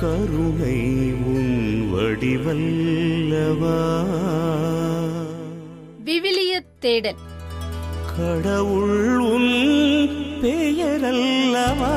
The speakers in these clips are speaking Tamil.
கருணை உன் வடிவல்லவா விவிலிய தேடல் கடவுள் உன் பெயரல்லவா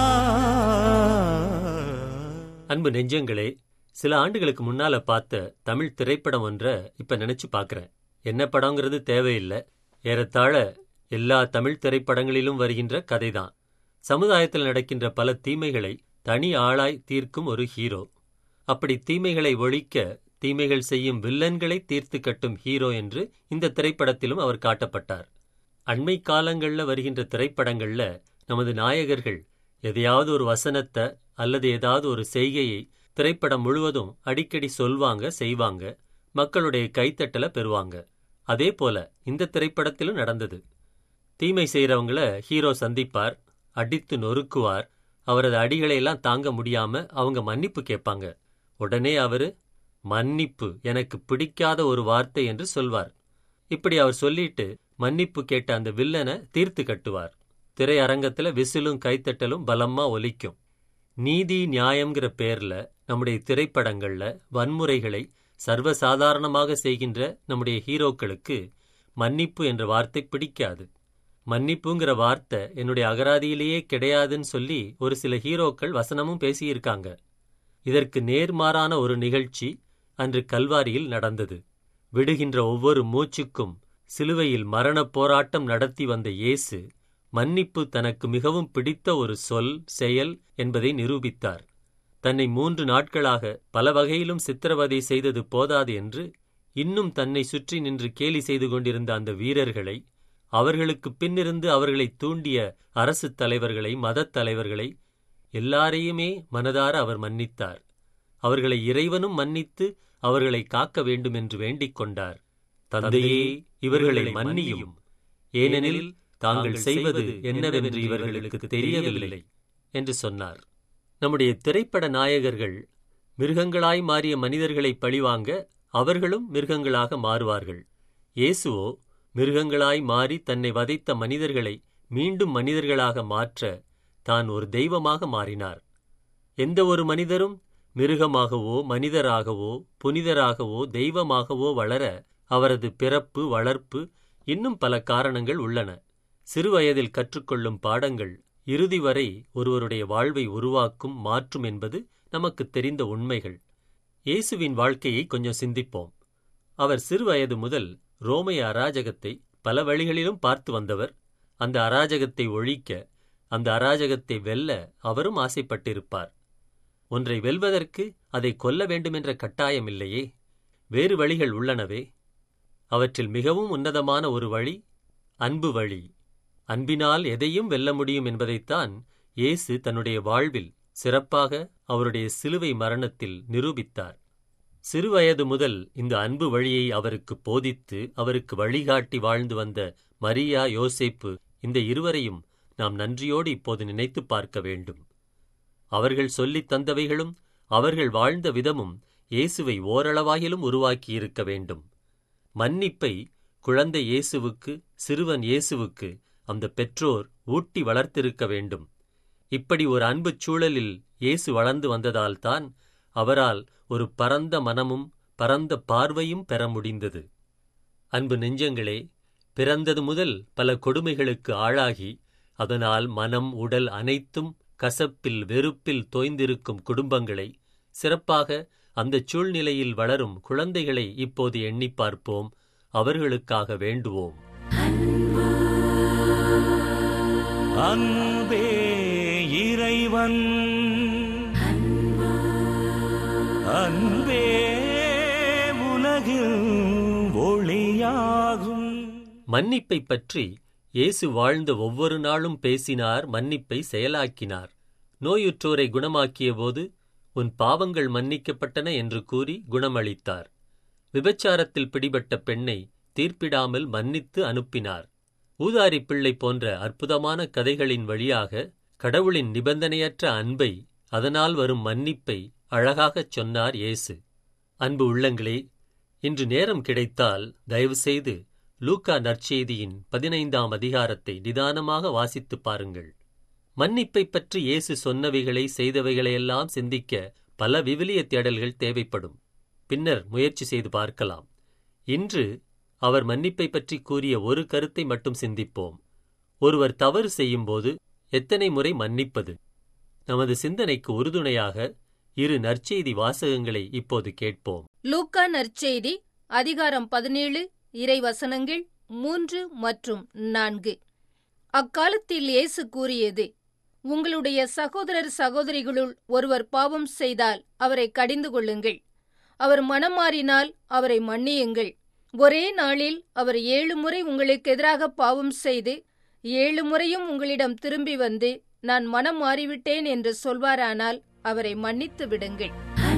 அன்பு நெஞ்சங்களே சில ஆண்டுகளுக்கு முன்னால பார்த்த தமிழ் திரைப்படம் ஒன்றை இப்ப நினைச்சு பார்க்கறேன் என்ன படங்கிறது தேவையில்லை ஏறத்தாழ எல்லா தமிழ் திரைப்படங்களிலும் வருகின்ற கதைதான் சமுதாயத்தில் நடக்கின்ற பல தீமைகளை தனி ஆளாய் தீர்க்கும் ஒரு ஹீரோ அப்படி தீமைகளை ஒழிக்க தீமைகள் செய்யும் வில்லன்களை தீர்த்து கட்டும் ஹீரோ என்று இந்த திரைப்படத்திலும் அவர் காட்டப்பட்டார் அண்மை காலங்கள்ல வருகின்ற திரைப்படங்கள்ல நமது நாயகர்கள் எதையாவது ஒரு வசனத்தை அல்லது ஏதாவது ஒரு செய்கையை திரைப்படம் முழுவதும் அடிக்கடி சொல்வாங்க செய்வாங்க மக்களுடைய கைத்தட்டலை பெறுவாங்க அதே போல இந்த திரைப்படத்திலும் நடந்தது தீமை செய்யறவங்கள ஹீரோ சந்திப்பார் அடித்து நொறுக்குவார் அவரது அடிகளை எல்லாம் தாங்க முடியாம அவங்க மன்னிப்பு கேட்பாங்க உடனே அவரு மன்னிப்பு எனக்கு பிடிக்காத ஒரு வார்த்தை என்று சொல்வார் இப்படி அவர் சொல்லிட்டு மன்னிப்பு கேட்ட அந்த வில்லனை தீர்த்து கட்டுவார் திரையரங்கத்துல விசிலும் கைத்தட்டலும் பலமா ஒலிக்கும் நீதி நியாயம்ங்கிற பேர்ல நம்முடைய திரைப்படங்கள்ல வன்முறைகளை சர்வசாதாரணமாக செய்கின்ற நம்முடைய ஹீரோக்களுக்கு மன்னிப்பு என்ற வார்த்தை பிடிக்காது மன்னிப்புங்கிற வார்த்தை என்னுடைய அகராதியிலேயே கிடையாதுன்னு சொல்லி ஒரு சில ஹீரோக்கள் வசனமும் பேசியிருக்காங்க இதற்கு நேர்மாறான ஒரு நிகழ்ச்சி அன்று கல்வாரியில் நடந்தது விடுகின்ற ஒவ்வொரு மூச்சுக்கும் சிலுவையில் மரணப் போராட்டம் நடத்தி வந்த இயேசு மன்னிப்பு தனக்கு மிகவும் பிடித்த ஒரு சொல் செயல் என்பதை நிரூபித்தார் தன்னை மூன்று நாட்களாக பல வகையிலும் சித்திரவதை செய்தது போதாது என்று இன்னும் தன்னை சுற்றி நின்று கேலி செய்து கொண்டிருந்த அந்த வீரர்களை அவர்களுக்கு பின்னிருந்து அவர்களை தூண்டிய அரசுத் தலைவர்களை மதத் தலைவர்களை எல்லாரையுமே மனதார அவர் மன்னித்தார் அவர்களை இறைவனும் மன்னித்து அவர்களை காக்க வேண்டும் என்று வேண்டிக் கொண்டார் தந்தையே இவர்களை மன்னியும் ஏனெனில் தாங்கள் செய்வது என்னவென்று இவர்களுக்கு தெரியவில்லை என்று சொன்னார் நம்முடைய திரைப்பட நாயகர்கள் மிருகங்களாய் மாறிய மனிதர்களை பழிவாங்க அவர்களும் மிருகங்களாக மாறுவார்கள் இயேசுவோ மிருகங்களாய் மாறி தன்னை வதைத்த மனிதர்களை மீண்டும் மனிதர்களாக மாற்ற தான் ஒரு தெய்வமாக மாறினார் எந்த ஒரு மனிதரும் மிருகமாகவோ மனிதராகவோ புனிதராகவோ தெய்வமாகவோ வளர அவரது பிறப்பு வளர்ப்பு இன்னும் பல காரணங்கள் உள்ளன சிறுவயதில் கற்றுக்கொள்ளும் பாடங்கள் இறுதி வரை ஒருவருடைய வாழ்வை உருவாக்கும் மாற்றும் என்பது நமக்கு தெரிந்த உண்மைகள் இயேசுவின் வாழ்க்கையை கொஞ்சம் சிந்திப்போம் அவர் சிறுவயது முதல் ரோமைய அராஜகத்தை பல வழிகளிலும் பார்த்து வந்தவர் அந்த அராஜகத்தை ஒழிக்க அந்த அராஜகத்தை வெல்ல அவரும் ஆசைப்பட்டிருப்பார் ஒன்றை வெல்வதற்கு அதை கொல்ல வேண்டுமென்ற கட்டாயமில்லையே வேறு வழிகள் உள்ளனவே அவற்றில் மிகவும் உன்னதமான ஒரு வழி அன்பு வழி அன்பினால் எதையும் வெல்ல முடியும் என்பதைத்தான் இயேசு தன்னுடைய வாழ்வில் சிறப்பாக அவருடைய சிலுவை மரணத்தில் நிரூபித்தார் சிறுவயது முதல் இந்த அன்பு வழியை அவருக்கு போதித்து அவருக்கு வழிகாட்டி வாழ்ந்து வந்த மரியா யோசேப்பு இந்த இருவரையும் நாம் நன்றியோடு இப்போது நினைத்து பார்க்க வேண்டும் அவர்கள் சொல்லித் தந்தவைகளும் அவர்கள் வாழ்ந்த விதமும் இயேசுவை ஓரளவாகிலும் உருவாக்கியிருக்க வேண்டும் மன்னிப்பை குழந்தை இயேசுவுக்கு சிறுவன் இயேசுவுக்கு அந்த பெற்றோர் ஊட்டி வளர்த்திருக்க வேண்டும் இப்படி ஒரு அன்புச் சூழலில் இயேசு வளர்ந்து வந்ததால்தான் அவரால் ஒரு பரந்த மனமும் பரந்த பார்வையும் பெற முடிந்தது அன்பு நெஞ்சங்களே பிறந்தது முதல் பல கொடுமைகளுக்கு ஆளாகி அதனால் மனம் உடல் அனைத்தும் கசப்பில் வெறுப்பில் தோய்ந்திருக்கும் குடும்பங்களை சிறப்பாக அந்தச் சூழ்நிலையில் வளரும் குழந்தைகளை இப்போது எண்ணிப் பார்ப்போம் அவர்களுக்காக வேண்டுவோம் அன்பே இறைவன் அன்பே உலகில் ஒளியாகும் மன்னிப்பைப் பற்றி இயேசு வாழ்ந்த ஒவ்வொரு நாளும் பேசினார் மன்னிப்பை செயலாக்கினார் நோயுற்றோரை குணமாக்கியபோது உன் பாவங்கள் மன்னிக்கப்பட்டன என்று கூறி குணமளித்தார் விபச்சாரத்தில் பிடிபட்ட பெண்ணை தீர்ப்பிடாமல் மன்னித்து அனுப்பினார் ஊதாரி பிள்ளை போன்ற அற்புதமான கதைகளின் வழியாக கடவுளின் நிபந்தனையற்ற அன்பை அதனால் வரும் மன்னிப்பை அழகாகச் சொன்னார் இயேசு அன்பு உள்ளங்களே இன்று நேரம் கிடைத்தால் தயவுசெய்து லூக்கா நற்செய்தியின் பதினைந்தாம் அதிகாரத்தை நிதானமாக வாசித்துப் பாருங்கள் மன்னிப்பைப் பற்றி இயேசு சொன்னவைகளை செய்தவைகளையெல்லாம் சிந்திக்க பல விவிலிய தேடல்கள் தேவைப்படும் பின்னர் முயற்சி செய்து பார்க்கலாம் இன்று அவர் மன்னிப்பை பற்றி கூறிய ஒரு கருத்தை மட்டும் சிந்திப்போம் ஒருவர் தவறு செய்யும்போது எத்தனை முறை மன்னிப்பது நமது சிந்தனைக்கு உறுதுணையாக இரு நற்செய்தி வாசகங்களை இப்போது கேட்போம் லூக்கா நற்செய்தி அதிகாரம் பதினேழு இறை வசனங்கள் மூன்று மற்றும் நான்கு அக்காலத்தில் இயேசு கூறியது உங்களுடைய சகோதரர் சகோதரிகளுள் ஒருவர் பாவம் செய்தால் அவரை கடிந்து கொள்ளுங்கள் அவர் மனம் மாறினால் அவரை மன்னியுங்கள் ஒரே நாளில் அவர் ஏழு முறை உங்களுக்கு எதிராக பாவம் செய்து ஏழு முறையும் உங்களிடம் திரும்பி வந்து நான் மனம் மாறிவிட்டேன் என்று சொல்வாரானால் அவரை மன்னித்து விடுங்கள்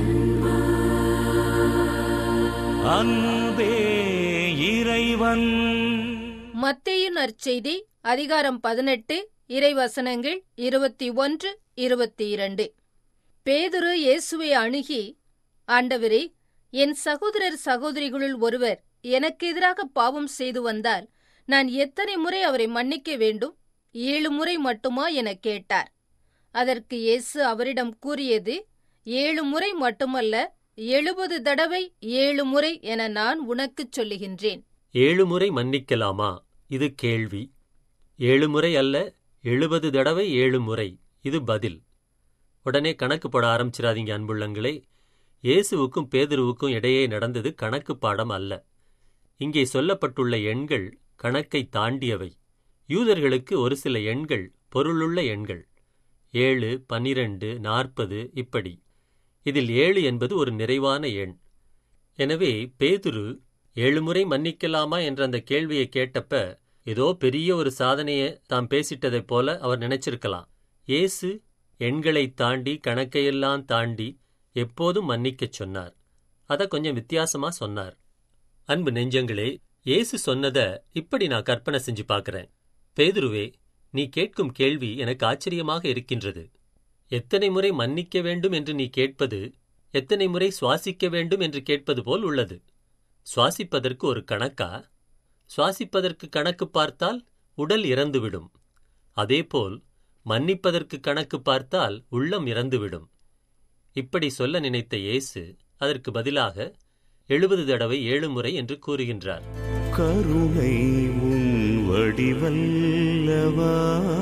அன்பே இறைவன் மத்தேயு நற்செய்தி அதிகாரம் பதினெட்டு இறைவசனங்கள் இருபத்தி ஒன்று இருபத்தி இரண்டு பேதுரு இயேசுவை அணுகி ஆண்டவரே என் சகோதரர் சகோதரிகளுள் ஒருவர் எனக்கு எதிராக பாவம் செய்து வந்தால் நான் எத்தனை முறை அவரை மன்னிக்க வேண்டும் ஏழு முறை மட்டுமா எனக் கேட்டார் அதற்கு இயேசு அவரிடம் கூறியது ஏழு முறை மட்டுமல்ல எழுபது தடவை ஏழு முறை என நான் உனக்குச் சொல்லுகின்றேன் ஏழு முறை மன்னிக்கலாமா இது கேள்வி ஏழு முறை அல்ல எழுபது தடவை ஏழு முறை இது பதில் உடனே கணக்கு போட ஆரம்பிச்சிடாதீங்க அன்புள்ளங்களே இயேசுவுக்கும் பேதுருவுக்கும் இடையே நடந்தது கணக்கு பாடம் அல்ல இங்கே சொல்லப்பட்டுள்ள எண்கள் கணக்கை தாண்டியவை யூதர்களுக்கு ஒரு சில எண்கள் பொருளுள்ள எண்கள் ஏழு பனிரெண்டு நாற்பது இப்படி இதில் ஏழு என்பது ஒரு நிறைவான எண் எனவே பேதுரு ஏழு முறை மன்னிக்கலாமா என்ற அந்த கேள்வியை கேட்டப்ப ஏதோ பெரிய ஒரு சாதனையை தாம் பேசிட்டதைப் போல அவர் நினைச்சிருக்கலாம் இயேசு எண்களை தாண்டி கணக்கையெல்லாம் தாண்டி எப்போதும் மன்னிக்கச் சொன்னார் அத கொஞ்சம் வித்தியாசமா சொன்னார் அன்பு நெஞ்சங்களே இயேசு சொன்னத இப்படி நான் கற்பனை செஞ்சு பார்க்கறேன் பேதுருவே நீ கேட்கும் கேள்வி எனக்கு ஆச்சரியமாக இருக்கின்றது எத்தனை முறை மன்னிக்க வேண்டும் என்று நீ கேட்பது எத்தனை முறை சுவாசிக்க வேண்டும் என்று கேட்பது போல் உள்ளது சுவாசிப்பதற்கு ஒரு கணக்கா சுவாசிப்பதற்கு கணக்கு பார்த்தால் உடல் இறந்துவிடும் அதேபோல் மன்னிப்பதற்கு கணக்கு பார்த்தால் உள்ளம் இறந்துவிடும் இப்படி சொல்ல நினைத்த இயேசு அதற்கு பதிலாக எழுபது தடவை ஏழு முறை என்று கூறுகின்றார் கருணை உன் வடிவல்லவா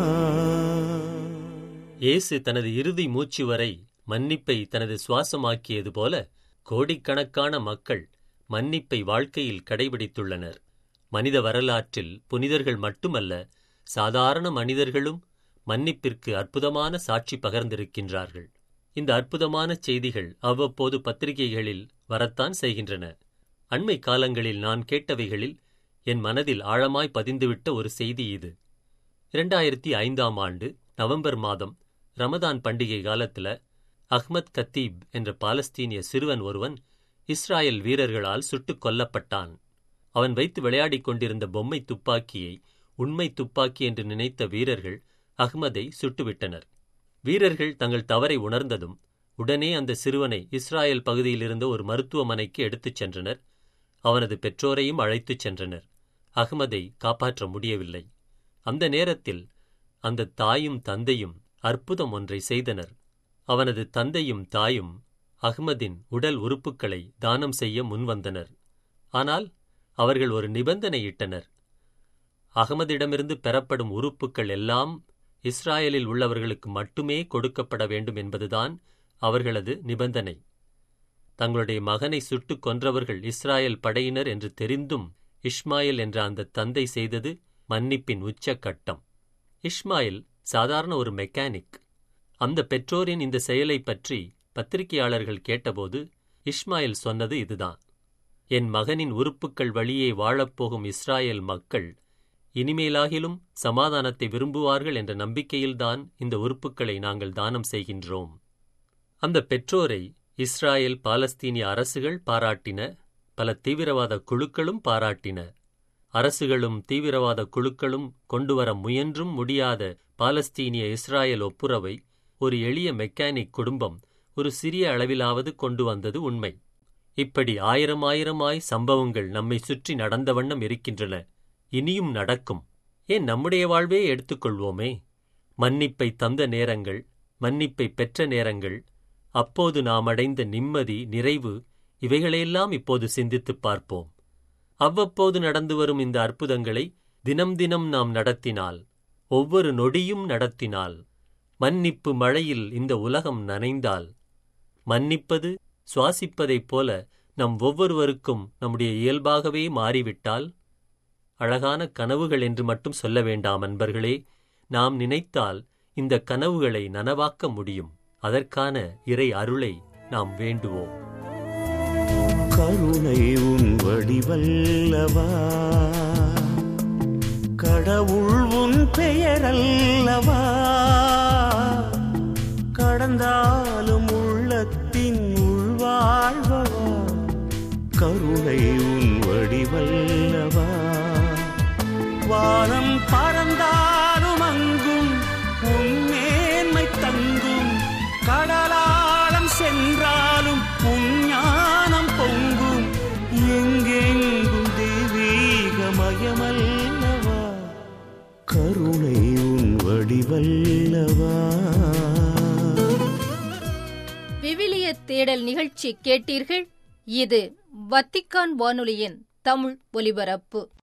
இயேசு தனது இறுதி மூச்சு வரை மன்னிப்பை தனது சுவாசமாக்கியது போல கோடிக்கணக்கான மக்கள் மன்னிப்பை வாழ்க்கையில் கடைபிடித்துள்ளனர் மனித வரலாற்றில் புனிதர்கள் மட்டுமல்ல சாதாரண மனிதர்களும் மன்னிப்பிற்கு அற்புதமான சாட்சி பகர்ந்திருக்கின்றார்கள் இந்த அற்புதமான செய்திகள் அவ்வப்போது பத்திரிகைகளில் வரத்தான் செய்கின்றன அண்மை காலங்களில் நான் கேட்டவைகளில் என் மனதில் ஆழமாய் பதிந்துவிட்ட ஒரு செய்தி இது இரண்டாயிரத்தி ஐந்தாம் ஆண்டு நவம்பர் மாதம் ரமதான் பண்டிகை காலத்துல அஹ்மத் கத்தீப் என்ற பாலஸ்தீனிய சிறுவன் ஒருவன் இஸ்ராயல் வீரர்களால் சுட்டுக் கொல்லப்பட்டான் அவன் வைத்து விளையாடிக் கொண்டிருந்த பொம்மை துப்பாக்கியை உண்மை துப்பாக்கி என்று நினைத்த வீரர்கள் அஹ்மதை சுட்டுவிட்டனர் வீரர்கள் தங்கள் தவறை உணர்ந்ததும் உடனே அந்த சிறுவனை இஸ்ராயல் பகுதியிலிருந்த ஒரு மருத்துவமனைக்கு எடுத்துச் சென்றனர் அவனது பெற்றோரையும் அழைத்துச் சென்றனர் அகமதை காப்பாற்ற முடியவில்லை அந்த நேரத்தில் அந்த தாயும் தந்தையும் அற்புதம் ஒன்றை செய்தனர் அவனது தந்தையும் தாயும் அஹ்மதின் உடல் உறுப்புக்களை தானம் செய்ய முன்வந்தனர் ஆனால் அவர்கள் ஒரு நிபந்தனையிட்டனர் அகமதிடமிருந்து பெறப்படும் உறுப்புக்கள் எல்லாம் இஸ்ராயலில் உள்ளவர்களுக்கு மட்டுமே கொடுக்கப்பட வேண்டும் என்பதுதான் அவர்களது நிபந்தனை தங்களுடைய மகனை சுட்டுக் கொன்றவர்கள் இஸ்ராயல் படையினர் என்று தெரிந்தும் இஸ்மாயில் என்ற அந்த தந்தை செய்தது மன்னிப்பின் உச்சக்கட்டம் இஸ்மாயில் சாதாரண ஒரு மெக்கானிக் அந்த பெற்றோரின் இந்த செயலைப் பற்றி பத்திரிகையாளர்கள் கேட்டபோது இஸ்மாயில் சொன்னது இதுதான் என் மகனின் உறுப்புக்கள் வழியே வாழப்போகும் இஸ்ராயேல் மக்கள் இனிமேலாகிலும் சமாதானத்தை விரும்புவார்கள் என்ற நம்பிக்கையில்தான் இந்த உறுப்புக்களை நாங்கள் தானம் செய்கின்றோம் அந்த பெற்றோரை இஸ்ராயேல் பாலஸ்தீனிய அரசுகள் பாராட்டின பல தீவிரவாத குழுக்களும் பாராட்டின அரசுகளும் தீவிரவாத குழுக்களும் கொண்டுவர முயன்றும் முடியாத பாலஸ்தீனிய இஸ்ராயல் ஒப்புரவை ஒரு எளிய மெக்கானிக் குடும்பம் ஒரு சிறிய அளவிலாவது கொண்டு வந்தது உண்மை இப்படி ஆயிரம் ஆயிரமாய் சம்பவங்கள் நம்மை சுற்றி நடந்த வண்ணம் இருக்கின்றன இனியும் நடக்கும் ஏன் நம்முடைய வாழ்வே எடுத்துக்கொள்வோமே மன்னிப்பை தந்த நேரங்கள் மன்னிப்பை பெற்ற நேரங்கள் அப்போது நாம் அடைந்த நிம்மதி நிறைவு இவைகளையெல்லாம் இப்போது சிந்தித்துப் பார்ப்போம் அவ்வப்போது நடந்து வரும் இந்த அற்புதங்களை தினம் தினம் நாம் நடத்தினால் ஒவ்வொரு நொடியும் நடத்தினால் மன்னிப்பு மழையில் இந்த உலகம் நனைந்தால் மன்னிப்பது சுவாசிப்பதைப் போல நம் ஒவ்வொருவருக்கும் நம்முடைய இயல்பாகவே மாறிவிட்டால் அழகான கனவுகள் என்று மட்டும் சொல்ல வேண்டாம் அன்பர்களே நாம் நினைத்தால் இந்த கனவுகளை நனவாக்க முடியும் அதற்கான இறை அருளை நாம் வேண்டுவோம் கருணை உன் வடிவல்லவா கடவுள் உன் பெயரல்லவா கடந்தாலும் உள்ளத்தின் உள்வாழ்வா கருணை உன் வடிவல்லவா வானம் பறந்தாலும் அங்கும் உன் மேன்மை தங்கும் கடலாளம் சென்றாலும் உன் ஞானம் பொங்கும் எங்கெங்கும் தெய்வீகமயமல்லவா கருணை உன் வடிவல்லவா விவிலிய தேடல் நிகழ்ச்சி கேட்டீர்கள் இது வத்திக்கான் வானொலியின் தமிழ் ஒலிபரப்பு